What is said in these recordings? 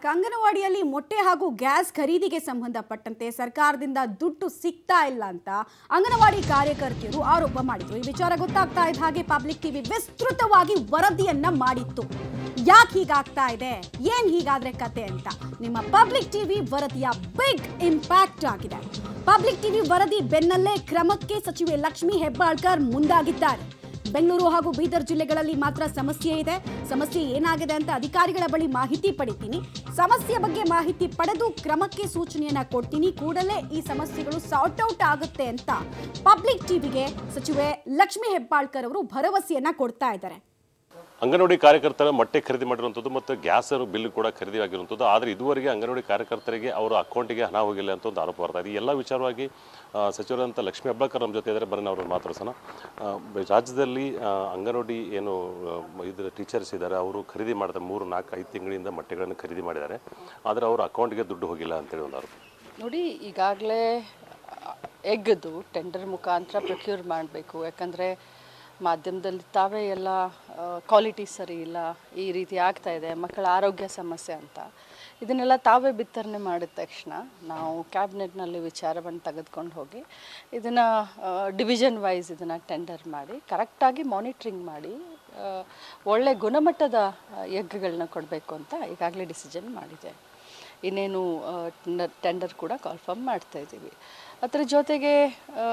ಅಂಗನವಾಡಿಯಲ್ಲಿ ಮೊಟ್ಟೆ ಹಾಗೂ ಗ್ಯಾಸ್ ಖರೀದಿಗೆ ಸಂಬಂಧಪಟ್ಟಂತೆ ಸರ್ಕಾರದಿಂದ ದುಡ್ಡು ಸಿಗ್ತಾ ಇಲ್ಲ ಅಂತ ಅಂಗನವಾಡಿ ಕಾರ್ಯಕರ್ತೆಯರು ಆರೋಪ ಮಾಡಿದ್ರು ಈ ವಿಚಾರ ಗೊತ್ತಾಗ್ತಾ ಇದ್ದ ಹಾಗೆ ಪಬ್ಲಿಕ್ ಟಿವಿ ವಿಸ್ತೃತವಾಗಿ ವರದಿಯನ್ನ ಮಾಡಿತ್ತು ಯಾಕೆ ಹೀಗಾಗ್ತಾ ಇದೆ ಏನ್ ಹೀಗಾದ್ರೆ ಕತೆ ಅಂತ ನಿಮ್ಮ ಪಬ್ಲಿಕ್ ಟಿವಿ ವರದಿಯ ಬಿಗ್ ಇಂಪ್ಯಾಕ್ಟ್ ಆಗಿದೆ ಪಬ್ಲಿಕ್ ಟಿವಿ ವರದಿ ಬೆನ್ನಲ್ಲೇ ಕ್ರಮಕ್ಕೆ ಸಚಿವೆ ಲಕ್ಷ್ಮಿ ಹೆಬ್ಬಾಳ್ಕರ್ ಮುಂದಾಗಿದ್ದಾರೆ ಬೆಂಗಳೂರು ಹಾಗೂ ಬೀದರ್ ಜಿಲ್ಲೆಗಳಲ್ಲಿ ಮಾತ್ರ ಸಮಸ್ಯೆ ಇದೆ ಸಮಸ್ಯೆ ಏನಾಗಿದೆ ಅಂತ ಅಧಿಕಾರಿಗಳ ಬಳಿ ಮಾಹಿತಿ ಪಡಿತೀನಿ ಸಮಸ್ಯೆ ಬಗ್ಗೆ ಮಾಹಿತಿ ಪಡೆದು ಕ್ರಮಕ್ಕೆ ಸೂಚನೆಯನ್ನ ಕೊಡ್ತೀನಿ ಕೂಡಲೇ ಈ ಸಮಸ್ಯೆಗಳು ಸಾರ್ಟ್ ಔಟ್ ಆಗುತ್ತೆ ಅಂತ ಪಬ್ಲಿಕ್ ಟಿವಿಗೆ ಸಚಿವೆ ಲಕ್ಷ್ಮಿ ಹೆಬ್ಬಾಳ್ಕರ್ ಅವರು ಭರವಸೆಯನ್ನ ಕೊಡ್ತಾ ಇದ್ದಾರೆ ಅಂಗನವಾಡಿ ಕಾರ್ಯಕರ್ತರ ಮೊಟ್ಟೆ ಖರೀದಿ ಮಾಡಿರುವಂಥದ್ದು ಮತ್ತು ಗ್ಯಾಸ್ ಬಿಲ್ ಕೂಡ ಖರೀದಿ ಆಗಿರುವಂಥದ್ದು ಆದರೆ ಇದುವರೆಗೆ ಅಂಗನವಾಡಿ ಕಾರ್ಯಕರ್ತರಿಗೆ ಅವರ ಅಕೌಂಟಿಗೆ ಹಣ ಹೋಗಿಲ್ಲ ಅಂತ ಒಂದು ಆರೋಪ ಬರ್ತಾ ಇದೆ ಈ ಎಲ್ಲ ವಿಚಾರವಾಗಿ ಆ, ಸಚಿವರಂತ ಲಕ್ಷ್ಮೀ ಹೆಬ್ಬಾಳ್ಕರ್ ನಮ್ಮ ಜೊತೆ ಇದ್ದಾರೆ ಬರೀ ಅವ್ರನ್ನ ಮಾತಾಡ್ಸೋಣ ಆ, ಬ- ರಾಜ್ಯದಲ್ಲಿ ಆ, ಅಂಗನವಾಡಿ ಏನು ಆ, ಇದು ಟೀಚರ್ಸ್ ಇದ್ದಾರೆ ಅವರು ಖರೀದಿ ಮಾಡ್ತಾರೆ ಮೂರು ನಾಲ್ಕು ಐದು ತಿಂಗಳಿಂದ ಮೊಟ್ಟೆಗಳನ್ನು ಖರೀದಿ ಮಾಡಿದ್ದಾರೆ ಆದರೆ ಅವ್ರ ಅಕೌಂಟ್ಗೆ ದುಡ್ಡು ಹೋಗಿಲ್ಲ ಅಂತೇಳಿ ಒಂದು ಆರೋಪ ನೋಡಿ ಈಗಾಗಲೇ ಎಗ್ಗದು ಟೆಂಡರ್ ಮುಖಾಂತರ ಪ್ರೊಕ್ಯೂರ್ ಮಾಡಬೇಕು ಯಾಕಂದರೆ ಮಾಧ್ಯಮದಲ್ಲಿ ತಾವೇ ಎಲ್ಲ ಕ್ವಾಲಿಟಿ ಸರಿ ಇಲ್ಲ ಈ ರೀತಿ ಆಗ್ತಾ ಇದೆ ಮಕ್ಕಳ ಆರೋಗ್ಯ ಸಮಸ್ಯೆ ಅಂತ ಇದನ್ನೆಲ್ಲ ತಾವೇ ಬಿತ್ತರಣೆ ಮಾಡಿದ ತಕ್ಷಣ ನಾವು ಕ್ಯಾಬಿನೆಟ್ನಲ್ಲಿ ವಿಚಾರವನ್ನು ತೆಗೆದುಕೊಂಡು ಹೋಗಿ ಇದನ್ನು ಡಿವಿಷನ್ ವೈಸ್ ಇದನ್ನು ಟೆಂಡರ್ ಮಾಡಿ ಕರೆಕ್ಟಾಗಿ ಮಾನಿಟ್ರಿಂಗ್ ಮಾಡಿ ಆ, ಒಳ್ಳೆ ಗುಣಮಟ್ಟದ ಎಗ್ಗಳನ್ನ ಕೊಡಬೇಕು ಅಂತ ಈಗಾಗಲೇ ಡಿಸಿಷನ್ ಮಾಡಿದೆ ಇನ್ನೇನು ಟೆಂಡರ್ ಕೂಡ ಕಾಲ್ಫರ್ಮ್ ಮಾಡ್ತಾ ಇದ್ದೀವಿ ಅದರ ಜೊತೆಗೆ ಆ,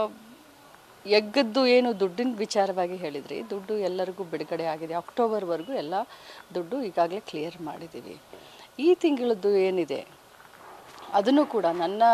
ಎಗ್ಗದ್ದು ಏನು ದುಡ್ಡಿನ ವಿಚಾರವಾಗಿ ಹೇಳಿದ್ರಿ ದುಡ್ಡು ಎಲ್ಲರಿಗೂ ಬಿಡುಗಡೆ ಆಗಿದೆ ಅಕ್ಟೋಬರ್ವರೆಗೂ ಎಲ್ಲ ದುಡ್ಡು ಈಗಾಗಲೇ ಕ್ಲಿಯರ್ ಮಾಡಿದ್ದೀವಿ ಈ ತಿಂಗಳದ್ದು ಏನಿದೆ ಅದನ್ನು ಕೂಡ ನನ್ನ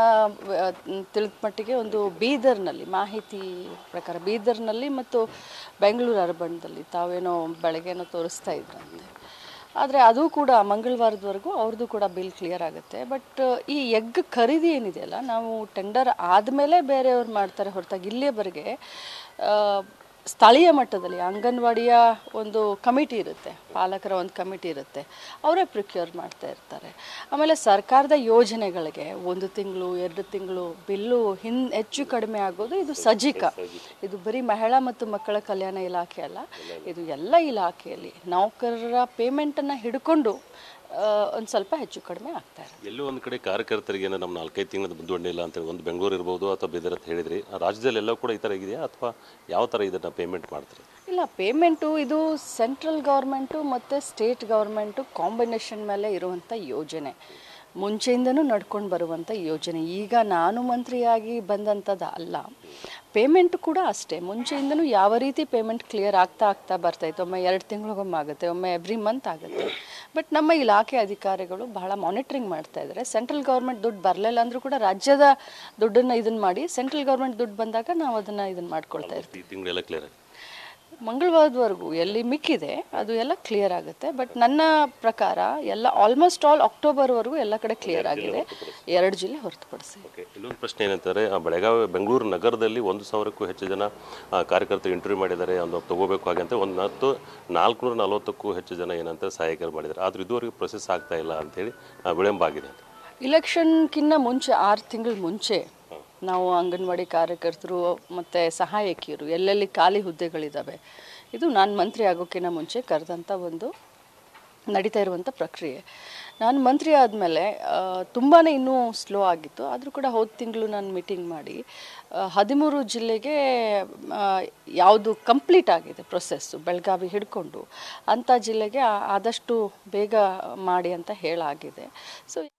ತಿಳಿದ ಮಟ್ಟಿಗೆ ಒಂದು ಬೀದರ್ನಲ್ಲಿ ಮಾಹಿತಿ ಪ್ರಕಾರ ಬೀದರ್ನಲ್ಲಿ ಮತ್ತು ಬೆಂಗಳೂರು ಅರ್ಬನ್ದಲ್ಲಿ ತಾವೇನೋ ಬೆಳಗ್ಗೆನೋ ತೋರಿಸ್ತಾ ಇದ್ರಂತೆ ಆದರೆ ಅದು ಕೂಡ ಮಂಗಳವಾರದವರೆಗೂ ಅವ್ರದ್ದು ಕೂಡ ಬಿಲ್ ಕ್ಲಿಯರ್ ಆಗುತ್ತೆ ಬಟ್ ಈ ಎಗ್ ಖರೀದಿ ಏನಿದೆಯಲ್ಲ ನಾವು ಟೆಂಡರ್ ಆದಮೇಲೆ ಬೇರೆಯವ್ರು ಮಾಡ್ತಾರೆ ಹೊರತಾಗಿ ಇಲ್ಲಿಯವರೆಗೆ ಆ, ಸ್ಥಳೀಯ ಮಟ್ಟದಲ್ಲಿ ಅಂಗನವಾಡಿಯ ಒಂದು ಕಮಿಟಿ ಇರುತ್ತೆ ಪಾಲಕರ ಒಂದು ಕಮಿಟಿ ಇರುತ್ತೆ ಅವರೇ ಪ್ರಿಕ್ಯೂರ್ ಮಾಡ್ತಾ ಇರ್ತಾರೆ ಆಮೇಲೆ ಸರ್ಕಾರದ ಯೋಜನೆಗಳಿಗೆ ಒಂದು ತಿಂಗಳು ಎರಡು ತಿಂಗಳು ಬಿಲ್ಲು ಹಿನ್ ಹೆಚ್ಚು ಕಡಿಮೆ ಆಗೋದು ಇದು ಸಜ್ಜಿಕ ಇದು ಬರೀ ಮಹಿಳಾ ಮತ್ತು ಮಕ್ಕಳ ಕಲ್ಯಾಣ ಇಲಾಖೆ ಅಲ್ಲ ಇದು ಎಲ್ಲ ಇಲಾಖೆಯಲ್ಲಿ ನೌಕರರ ಪೇಮೆಂಟನ್ನು ಹಿಡ್ಕೊಂಡು ಒಂದು ಸ್ವಲ್ಪ ಹೆಚ್ಚು ಕಡಿಮೆ ಆಗ್ತಾ ಇರುತ್ತೆ ಎಲ್ಲೋ ಒಂದು ಕಡೆ ಕಾರ್ಯಕರ್ತರಿಗೆ ಏನೋ ನಮ್ಮ ನಾಲ್ಕೈದು ತಿಂಗಳ ಮುಂದುವಣ್ಣೆ ಇಲ್ಲ ಅಂತೇಳಿ ಒಂದು ಬೆಂಗಳೂರು ಇರ್ಬೋದು ಅಥವಾ ಬೀದರ್ ಅಂತ ಹೇಳಿದ್ರಿ ರಾಜ್ಯದಲ್ಲಿ ಎಲ್ಲ ಕೂಡ ಈ ಥರ ಇದೆಯಾ ಅಥವಾ ಯಾವ ಥರ ಇದನ್ನು ಪೇಮೆಂಟ್ ಮಾಡ್ತಾರೆ ಇಲ್ಲ ಪೇಮೆಂಟು ಇದು ಸೆಂಟ್ರಲ್ ಗೌರ್ಮೆಂಟು ಮತ್ತು ಸ್ಟೇಟ್ ಗೌರ್ಮೆಂಟು ಕಾಂಬಿನೇಷನ್ ಮೇಲೆ ಇರುವಂಥ ಯೋಜನೆ ಮುಂಚೆಯಿಂದನೂ ನಡ್ಕೊಂಡು ಬರುವಂಥ ಯೋಜನೆ ಈಗ ನಾನು ಮಂತ್ರಿಯಾಗಿ ಬಂದಂಥದ್ದು ಅಲ್ಲ ಪೇಮೆಂಟ್ ಕೂಡ ಅಷ್ಟೇ ಮುಂಚೆಯಿಂದನೂ ಯಾವ ರೀತಿ ಪೇಮೆಂಟ್ ಕ್ಲಿಯರ್ ಆಗ್ತಾ ಆಗ್ತಾ ಬರ್ತೈತೆ ಒಮ್ಮೆ ಎರಡು ತಿಂಗಳಿಗೊಮ್ಮೆ ಆಗುತ್ತೆ ಒಮ್ಮೆ ಎವ್ರಿ ಮಂತ್ ಆಗುತ್ತೆ ಬಟ್ ನಮ್ಮ ಇಲಾಖೆ ಅಧಿಕಾರಿಗಳು ಬಹಳ ಮಾನಿಟ್ರಿಂಗ್ ಮಾಡ್ತಾ ಇದ್ದಾರೆ ಸೆಂಟ್ರಲ್ ಗೌರ್ಮೆಂಟ್ ದುಡ್ಡು ಬರಲಿಲ್ಲ ಅಂದರೂ ಕೂಡ ರಾಜ್ಯದ ದುಡ್ಡನ್ನು ಇದನ್ನು ಮಾಡಿ ಸೆಂಟ್ರಲ್ ಗೌರ್ಮೆಂಟ್ ದುಡ್ಡು ಬಂದಾಗ ನಾವು ಅದನ್ನು ಇದನ್ನು ಮಾಡ್ಕೊಳ್ತಾ ಇರ್ತೀವಿ ಈ ತಿಂಗಳೆಲ್ಲ ಕ್ಲಿಯರ್ ಆಗಿ ಮಂಗಳವಾರದವರೆಗೂ ಎಲ್ಲಿ ಮಿಕ್ಕಿದೆ ಅದು ಎಲ್ಲ ಕ್ಲಿಯರ್ ಆಗುತ್ತೆ ಬಟ್ ನನ್ನ ಪ್ರಕಾರ ಎಲ್ಲ ಆಲ್ಮೋಸ್ಟ್ ಆಲ್ ಅಕ್ಟೋಬರ್ವರೆಗೂ ಎಲ್ಲ ಕಡೆ ಕ್ಲಿಯರ್ ಆಗಿದೆ ಎರಡು ಜಿಲ್ಲೆ ಹೊರತುಪಡಿಸಿ ಓಕೆ ಇನ್ನೊಂದು ಪ್ರಶ್ನೆ ಏನಂತಾರೆ ಆ, ಬೆಳಗಾವಿ ಬೆಂಗಳೂರು ನಗರದಲ್ಲಿ ಒಂದು ಸಾವಿರಕ್ಕೂ ಹೆಚ್ಚು ಜನ ಆ, ಕಾರ್ಯಕರ್ತರು ಇಂಟರ್ವ್ಯೂ ಮಾಡಿದ್ದಾರೆ ಒಂದು ತಗೋಬೇಕು ಹಾಗೆ ಅಂತ ಒಂದು ಹತ್ತು ನಾಲ್ಕುನೂರ ನಲವತ್ತಕ್ಕೂ ಹೆಚ್ಚು ಜನ ಏನಂತ ಸಹಾಯಕರು ಮಾಡಿದ್ದಾರೆ ಆದ್ರೆ ಇದುವರೆಗೂ ಪ್ರೊಸೆಸ್ ಆಗ್ತಾ ಇಲ್ಲ ಅಂತೇಳಿ ಆ, ವಿಳಂಬ ಆಗಿದೆ ಅಂತ ಇಲೆಕ್ಷನ್ಕಿನ್ನ ಮುಂಚೆ ಆರು ತಿಂಗಳ ಮುಂಚೆ ನಾವು ಅಂಗನವಾಡಿ ಕಾರ್ಯಕರ್ತರು ಮತ್ತು ಸಹಾಯಕಿಯರು ಎಲ್ಲೆಲ್ಲಿ ಖಾಲಿ ಹುದ್ದೆಗಳಿದ್ದಾವೆ ಇದು ನಾನು ಮಂತ್ರಿ ಆಗೋಕ್ಕಿಂತ ಮುಂಚೆ ಕರೆದಂಥ ಒಂದು ನಡೀತಾ ಇರುವಂಥ ಪ್ರಕ್ರಿಯೆ ನಾನು ಮಂತ್ರಿ ಆದಮೇಲೆ ತುಂಬಾ ಇನ್ನೂ ಸ್ಲೋ ಆಗಿತ್ತು ಆದರೂ ಕೂಡ ಹೋದ ತಿಂಗಳು ನಾನು ಮೀಟಿಂಗ್ ಮಾಡಿ ಆ, ಹದಿಮೂರು ಜಿಲ್ಲೆಗೆ ಆ, ಯಾವುದು ಕಂಪ್ಲೀಟ್ ಆಗಿದೆ ಪ್ರೊಸೆಸ್ಸು ಬೆಳಗಾವಿ ಹಿಡ್ಕೊಂಡು ಅಂಥ ಜಿಲ್ಲೆಗೆ ಆ- ಆದಷ್ಟು ಬೇಗ ಮಾಡಿ ಅಂತ ಹೇಳಾಗಿದೆ ಸೊ